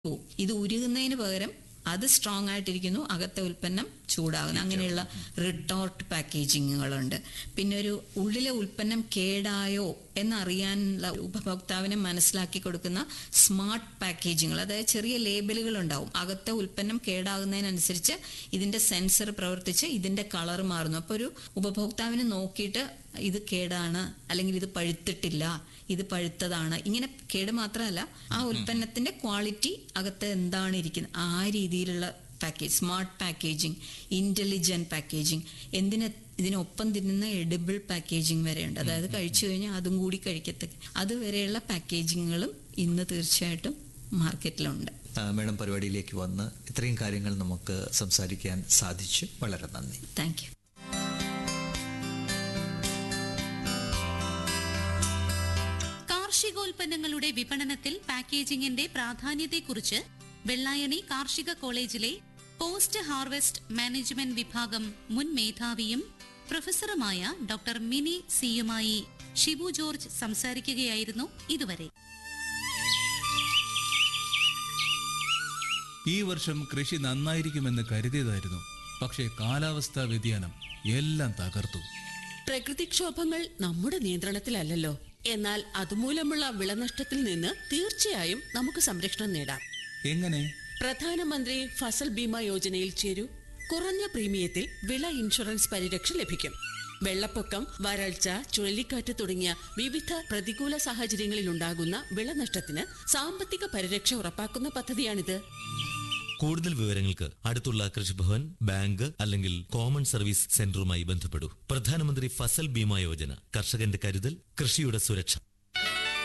പോവും. ഇത് ഉരുകുന്നതിന് പകരം അത് സ്ട്രോങ് ആയിട്ടിരിക്കുന്നു അകത്തെ ഉൽപ്പന്നം ചൂടാകുന്നു അങ്ങനെയുള്ള റിട്ടോർട്ട് പാക്കേജിങ്ങുകളുണ്ട് പിന്നെ ഒരു ഉള്ളിലെ ഉൽപ്പന്നം കേടായോ എന്നറിയാനുള്ള ഉപഭോക്താവിനെ മനസ്സിലാക്കി കൊടുക്കുന്ന സ്മാർട്ട് പാക്കേജിങ്ങൾ അതായത് ചെറിയ ലേബലുകൾ ഉണ്ടാവും അകത്തെ ഉൽപ്പന്നം കേടാകുന്നതിനനുസരിച്ച് ഇതിന്റെ സെൻസർ പ്രവർത്തിച്ച് ഇതിന്റെ കളർ മാറുന്നു അപ്പോൾ ഒരു ഉപഭോക്താവിന് നോക്കിയിട്ട് ഇത് കേടാണ് അല്ലെങ്കിൽ ഇത് പഴുത്തിട്ടില്ല ഇത് പഴുത്തതാണ് ഇങ്ങനെ കേട് മാത്രമല്ല ആ ഉൽപ്പന്നത്തിന്റെ ക്വാളിറ്റി അകത്ത് എന്താണ് ഇരിക്കുന്നത് ആ രീതിയിലുള്ള package smart packaging intelligent packaging എന്തിന് ഇതിനൊപ്പം തിന്നുന്ന എഡിബിൾ പാക്കേജിങ് വരെയുണ്ട് അതായത് കഴിച്ചു കഴിഞ്ഞാൽ അതും കൂടി കഴിക്കത്തക്ക അതുവരെയുള്ള പാക്കേജിങ്ങുകളും ഇന്ന് തീർച്ചയായിട്ടും മാർക്കറ്റിലുണ്ട് ആ, മേഡം പരിപാടിയിലേക്ക് വന്ന് ഇത്രയും കാര്യങ്ങൾ നമുക്ക് സംസാരിക്കാൻ സാധിച്ചു വളരെ നന്ദി താങ്ക് യു കാർഷികോൽപ്പന്നങ്ങളുടെ വിപണനത്തിൽ പാക്കേജിംഗിന്റെ പ്രാധാന്യത്തെക്കുറിച്ച് വെള്ളായണി കാർഷിക കോളേജിലെ പോസ്റ്റ് ഹാർവെസ്റ്റ് മാനേജ്മെന്റ് വിഭാഗം മുൻ മേധാവിയും പ്രൊഫസറുമായ ഡോക്ടർ മിനി സിയുമായി ഷിബു ജോർജ് സംസാരിക്കുകയായിരുന്നു ഇതുവരെ ഈ വർഷം കൃഷി നന്നായിരിക്കുമെന്ന് കരുതിയതായിരുന്നു പക്ഷേ കാലാവസ്ഥാ വ്യതിയാനം എല്ലാം തകർത്തു പ്രകൃതിക്ഷോഭങ്ങൾ നമ്മുടെ നിയന്ത്രണത്തിലല്ലല്ലോ എന്നാൽ അതുമൂലമുള്ള വിളനഷ്ടത്തിൽ നിന്ന് തീർച്ചയായും നമുക്ക് സംരക്ഷണം നേടാം എങ്ങനെ പ്രധാനമന്ത്രി ഫസൽ ബീമ യോജനയിൽ ചേരൂ കുറഞ്ഞ പ്രീമിയത്തിൽ വിള ഇൻഷുറൻസ് പരിരക്ഷ ലഭിക്കും വെള്ളപ്പൊക്കം വരൾച്ച ചുഴലിക്കാറ്റ് തുടങ്ങിയ വിവിധ പ്രതികൂല സാഹചര്യങ്ങളിൽ ഉണ്ടാകുന്ന വിളനഷ്ടത്തിന് സാമ്പത്തിക പരിരക്ഷ ഉറപ്പാക്കുന്ന പദ്ധതിയാണിത് കൂടുതൽ വിവരങ്ങൾക്ക് അടുത്തുള്ള കൃഷിഭവൻ ബാങ്ക് അല്ലെങ്കിൽ കോമൺ സർവീസ് സെന്ററുമായി ബന്ധപ്പെടൂ പ്രധാനമന്ത്രി ഫസൽ ബീമ യോജന കർഷകന്റെ കരുതൽ കൃഷിയുടെ സുരക്ഷ